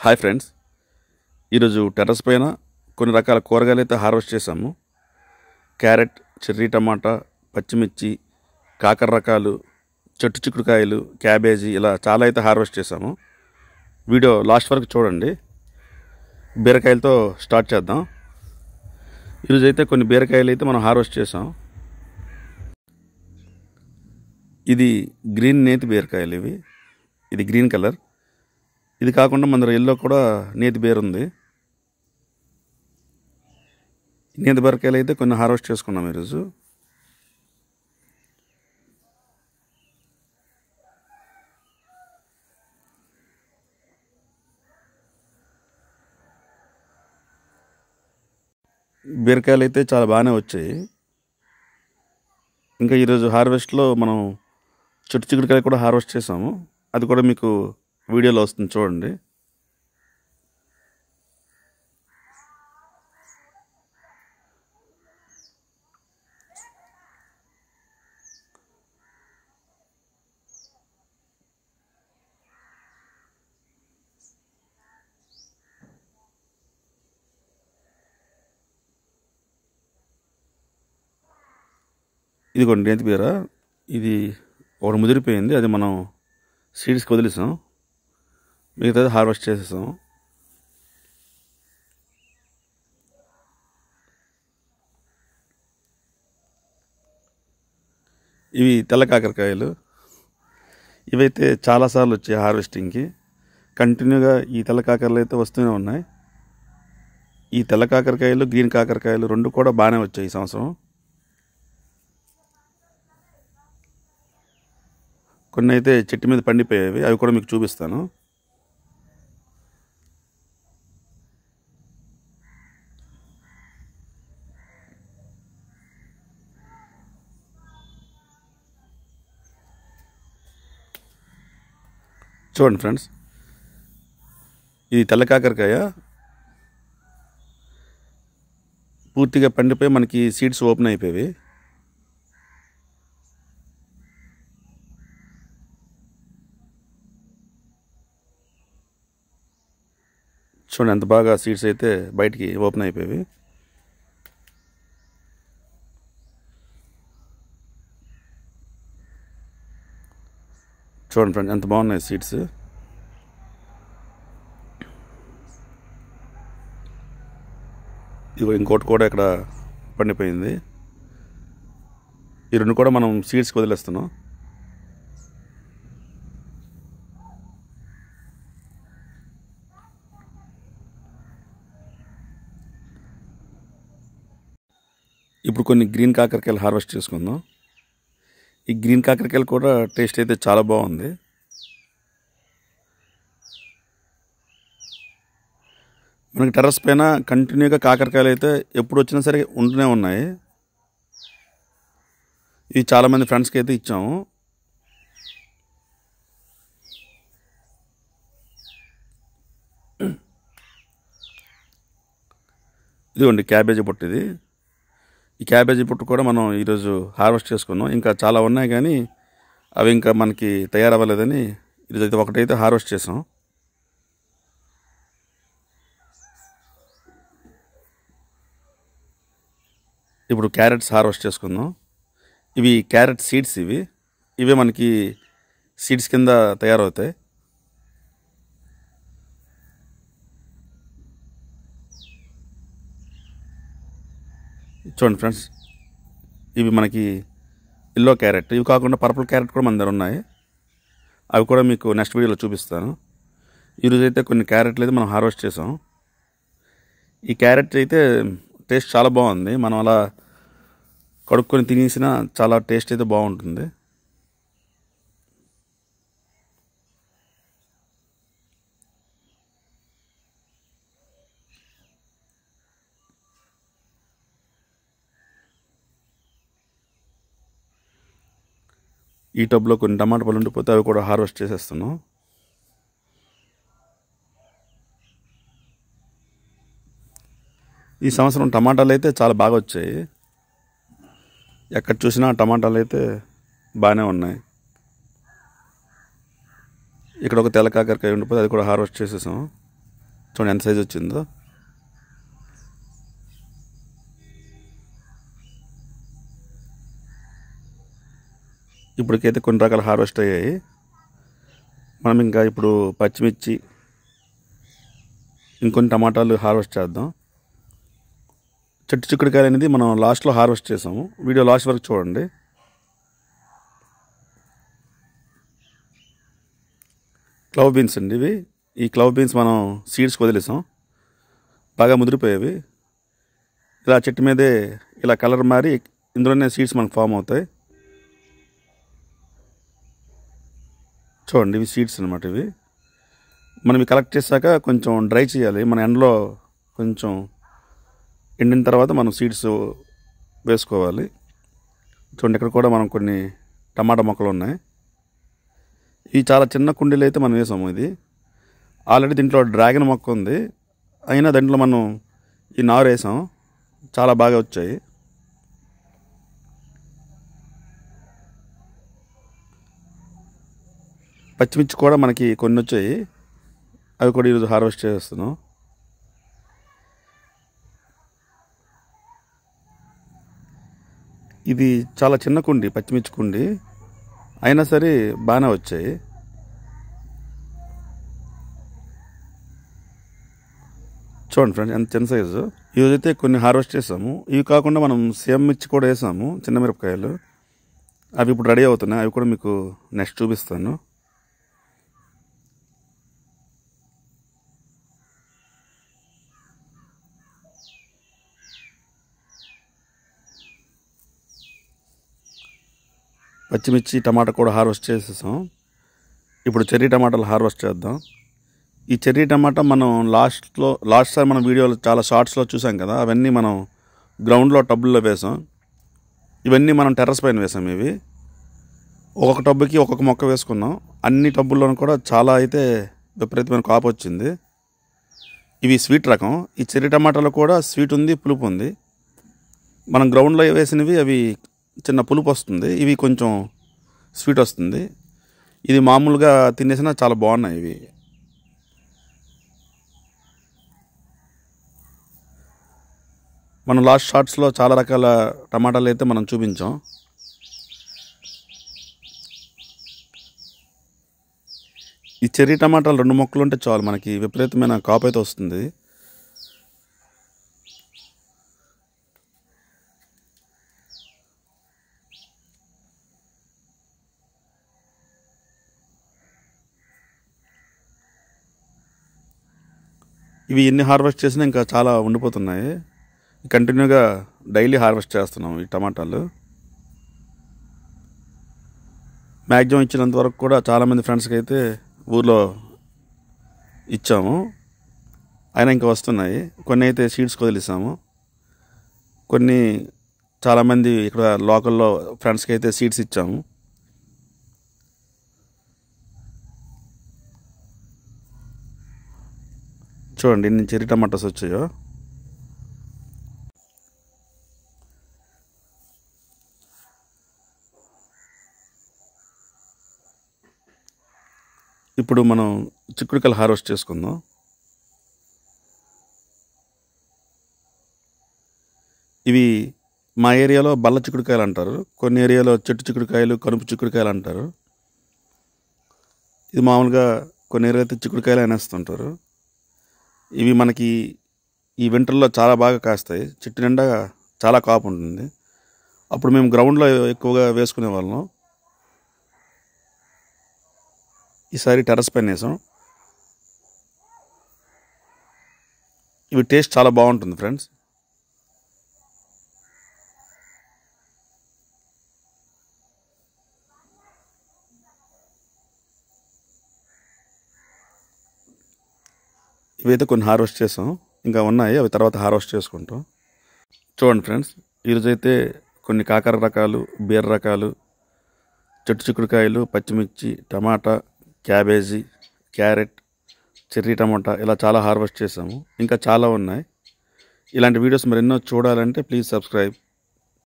hi friends ఈరోజు terrace పైన కొన్ని రకాల కూరగాయలు అయితే హార్వెస్ట్ చేసాము క్యారెట్ చెర్రీ టమాటా పచ్చిమిర్చి కాకర రకాలు చెట్టు చిక్కుడుకాయలు క్యాబేజీ ఇలా చాలా అయితే హార్వెస్ట్ చేసాము వీడియో లాస్ట్ వరకు చూడండి బీరకాయలతో స్టార్ట్ చేద్దాం ఈరోజు అయితే కొన్ని బీరకాయలు అయితే మనం హార్వెస్ట్ చేసాం ఇది గ్రీన్ నేతి బీరకాయలు ఇవి ఇది గ్రీన్ కలర్ ఇది కాకుండా మన దగ్గర ఎల్లో కూడా నేతి బీర ఉంది నేతి బీరకాయలు అయితే కొన్ని హార్వెస్ట్ చేసుకున్నాం ఈరోజు బీరకాయలు అయితే చాలా బాగానే వచ్చాయి ఇంకా ఈరోజు హార్వెస్ట్లో మనం చెట్టు చిక్కుడుకాయలు కూడా హార్వెస్ట్ చేసాము అది కూడా మీకు వీడియోలో వస్తుంది చూడండి ఇదిగోండి నేతి బీర ఇది ఒకటి ముదిరిపోయింది అది మనం సీడ్స్కి వదిలేసాం మిగతాది హార్వెస్ట్ చేసేసాం ఇవి తెల్ల కాకరకాయలు ఇవైతే చాలాసార్లు వచ్చాయి హార్వెస్టింగ్కి కంటిన్యూగా ఈ తెల్ల కాకరలు అయితే వస్తూనే ఉన్నాయి ఈ తెల్ల కాకరకాయలు గ్రీన్ కాకరకాయలు రెండు కూడా బాగానే వచ్చాయి ఈ సంవత్సరం కొన్ని అయితే చెట్టు మీద పండిపోయేవి అవి కూడా మీకు చూపిస్తాను చూడండి ఫ్రెండ్స్ ఇది తెల్ల కాకరకాయ పూర్తిగా పండిపోయి మనకి సీడ్స్ ఓపెన్ అయిపోయేవి చూడండి ఎంత బాగా సీడ్స్ అయితే బయటికి ఓపెన్ అయిపోయేవి చూడండి ఫ్రెండ్ ఎంత బాగున్నాయి సీడ్స్ ఇదిగో ఇంకోటి కూడా ఇక్కడ పండిపోయింది ఈ రెండు కూడా మనం సీడ్స్కి వదిలేస్తున్నాం ఇప్పుడు కొన్ని గ్రీన్ కాకరకాయలు హార్వెస్ట్ చేసుకుందాం ఈ గ్రీన్ కాకరకాయలు కూడా టేస్ట్ అయితే చాలా బాగుంది మనకి టెర్రస్ పైన కంటిన్యూగా కాకరకాయలు అయితే ఎప్పుడు వచ్చినా సరే ఉంటూనే ఉన్నాయి ఇవి చాలామంది ఫ్రెండ్స్కి అయితే ఇచ్చాము ఇదిగోండి క్యాబేజీ పొట్టు ఇది ఈ క్యాబేజీ పుట్టు కూడా మనం ఈరోజు హార్వెస్ట్ చేసుకున్నాం ఇంకా చాలా ఉన్నాయి కానీ అవి ఇంకా మనకి తయారవ్వలేదని ఇదైతే ఒకటైతే హార్వెస్ట్ చేసాం ఇప్పుడు క్యారెట్స్ హార్వెస్ట్ చేసుకుందాం ఇవి క్యారెట్ సీడ్స్ ఇవి ఇవే మనకి సీడ్స్ కింద తయారవుతాయి చూడండి ఫ్రెండ్స్ ఇవి మనకి ఎల్లో క్యారెట్ ఇవి కాకుండా పర్పుల్ క్యారెట్ కూడా మన దగ్గర ఉన్నాయి అవి కూడా మీకు నెక్స్ట్ వీడియోలో చూపిస్తాను ఈరోజు అయితే కొన్ని క్యారెట్లు అయితే మనం హార్వెస్ట్ చేసాం ఈ క్యారెట్ అయితే టేస్ట్ చాలా బాగుంది మనం అలా కడుక్కొని తినేసిన చాలా టేస్ట్ అయితే బాగుంటుంది ఈ టబ్లో కొన్ని టమాటా పళ్ళు ఉండిపోతే అవి కూడా హార్వెస్ట్ చేసేస్తున్నాం ఈ సంవత్సరం టమాటాలు అయితే చాలా బాగా వచ్చాయి ఎక్కడ చూసినా టమాటాలు అయితే బాగానే ఉన్నాయి ఇక్కడ ఒక తెల్ల కాకరకాయ ఉండిపోతే అది కూడా హార్వెస్ట్ చేసేసాం చూడండి ఎంత సైజ్ వచ్చిందో ఇప్పటికైతే కొన్ని రకాల హార్వెస్ట్ అయ్యాయి మనం ఇంకా ఇప్పుడు పచ్చిమిర్చి ఇంకొన్ని టమాటాలు హార్వెస్ట్ చేద్దాం చెట్టు చిక్కుడుకాయలు అనేది మనం లాస్ట్లో హార్వెస్ట్ చేసాము వీడియో లాస్ట్ వరకు చూడండి క్లవ్ బీన్స్ అండి ఇవి ఈ క్లవ్ బీన్స్ మనం సీడ్స్ వదిలేసాం బాగా ముదిరిపోయేవి ఇలా చెట్టు మీదే ఇలా కలర్ మారి ఇందులోనే సీడ్స్ మనకు ఫామ్ అవుతాయి చూడండి ఇవి సీడ్స్ అనమాట ఇవి మనం ఇవి కలెక్ట్ చేశాక కొంచెం డ్రై చేయాలి మన ఎండలో కొంచెం ఎండిన తర్వాత మనం సీడ్స్ వేసుకోవాలి చూడండి ఇక్కడ కూడా మనం కొన్ని టమాటా మొక్కలు ఉన్నాయి ఇవి చాలా చిన్న కుండీలు అయితే మనం వేసాము ఇది ఆల్రెడీ దీంట్లో డ్రాగన్ మొక్క ఉంది అయినా దాంట్లో మనం ఈ నారు వేసాం చాలా బాగా వచ్చాయి పచ్చిమిర్చి కూడా మనకి కొన్ని వచ్చాయి అవి కూడా ఈరోజు హార్వెస్ట్ చేస్తున్నాం ఇది చాలా చిన్న కుండి పచ్చిమిర్చి కుండి అయినా సరే బాగానే వచ్చాయి చూడండి ఫ్రెండ్స్ ఎంత చిన్న సైజు ఈరోజైతే కొన్ని హార్వెస్ట్ చేసాము ఇవి కాకుండా మనం సేమ్ మిర్చి కూడా వేసాము చిన్న మిరపకాయలు అవి ఇప్పుడు రెడీ అవుతున్నాయి అవి కూడా మీకు నెక్స్ట్ చూపిస్తాను పచ్చిమిర్చి టమాటా కూడా హార్వెస్ట్ చేసేసాం ఇప్పుడు చెర్రీ టమాటాలు హార్వెస్ట్ చేద్దాం ఈ చెర్రీ టమాటా మనం లాస్ట్లో లాస్ట్ సార్ మన వీడియోలో చాలా షార్ట్స్లో చూసాం కదా అవన్నీ మనం గ్రౌండ్లో టబ్బుల్లో వేసాం ఇవన్నీ మనం టెర్రస్ పైన వేసాం ఇవి ఒక్కొక్క టబ్బుకి ఒక్కొక్క మొక్క వేసుకున్నాం అన్ని టబ్బుల్లోనూ కూడా చాలా అయితే విపరీతమైన కాపు వచ్చింది ఇవి స్వీట్ రకం ఈ చెర్రీ టమాటాలో కూడా స్వీట్ ఉంది పులుపు ఉంది మనం గ్రౌండ్లో వేసినవి అవి చిన్న పులుపు వస్తుంది ఇవి కొంచెం స్వీట్ వస్తుంది ఇది మామూలుగా తినేసినా చాలా బాగున్నాయి ఇవి మనం లాస్ట్ షార్ట్స్లో చాలా రకాల టమాటాలు అయితే మనం చూపించాం ఈ చెర్రీ టమాటాలు రెండు మొక్కలు ఉంటే చాలు మనకి విపరీతమైన కాపు అయితే వస్తుంది ఇవి ఎన్ని హార్వెస్ట్ చేసినా ఇంకా చాలా ఉండిపోతున్నాయి కంటిన్యూగా డైలీ హార్వెస్ట్ చేస్తున్నాం ఈ టమాటాలు మ్యాక్సిమం ఇచ్చినంత వరకు కూడా చాలామంది ఫ్రెండ్స్కి అయితే ఊర్లో ఇచ్చాము అయినా ఇంకా వస్తున్నాయి కొన్ని అయితే సీడ్స్ వదిలేసాము కొన్ని చాలామంది ఇక్కడ లోకల్లో ఫ్రెండ్స్కి అయితే సీడ్స్ ఇచ్చాము చూడండి ఎన్ని చెర్రీ టమాటాస్ వచ్చాయో ఇప్పుడు మనం చిక్కుడుకాయలు హార్వెస్ట్ చేసుకుందాం ఇవి మా ఏరియాలో బల్ల చిక్కుడుకాయలు అంటారు కొన్ని ఏరియాలో చెట్టు చిక్కుడుకాయలు కనుపు చిక్కుడుకాయలు అంటారు ఇది మామూలుగా కొన్ని ఏరియా అయితే చిక్కుడుకాయలు అనేస్తుంటారు ఇవి మనకి ఈ వింటర్లో చాలా బాగా కాస్తాయి చెట్టు నిండా చాలా కాపు ఉంటుంది అప్పుడు మేము గ్రౌండ్లో ఎక్కువగా వేసుకునే వాళ్ళం ఈసారి టెర్రస్ పైన వేసాం ఇవి టేస్ట్ చాలా బాగుంటుంది ఫ్రెండ్స్ ఇవైతే కొన్ని హార్వెస్ట్ చేసాం ఇంకా ఉన్నాయి అవి తర్వాత హార్వెస్ట్ చేసుకుంటాం చూడండి ఫ్రెండ్స్ ఈరోజైతే కొన్ని కాకర రకాలు బీర రకాలు చెట్టు చిక్కుడుకాయలు పచ్చిమిర్చి tomato cabbage carrot cherry tomato ఇలా చాలా హార్వెస్ట్ చేసాము ఇంకా చాలా ఉన్నాయి ఇలాంటి వీడియోస్ మరెన్నో చూడాలంటే ప్లీజ్ సబ్స్క్రైబ్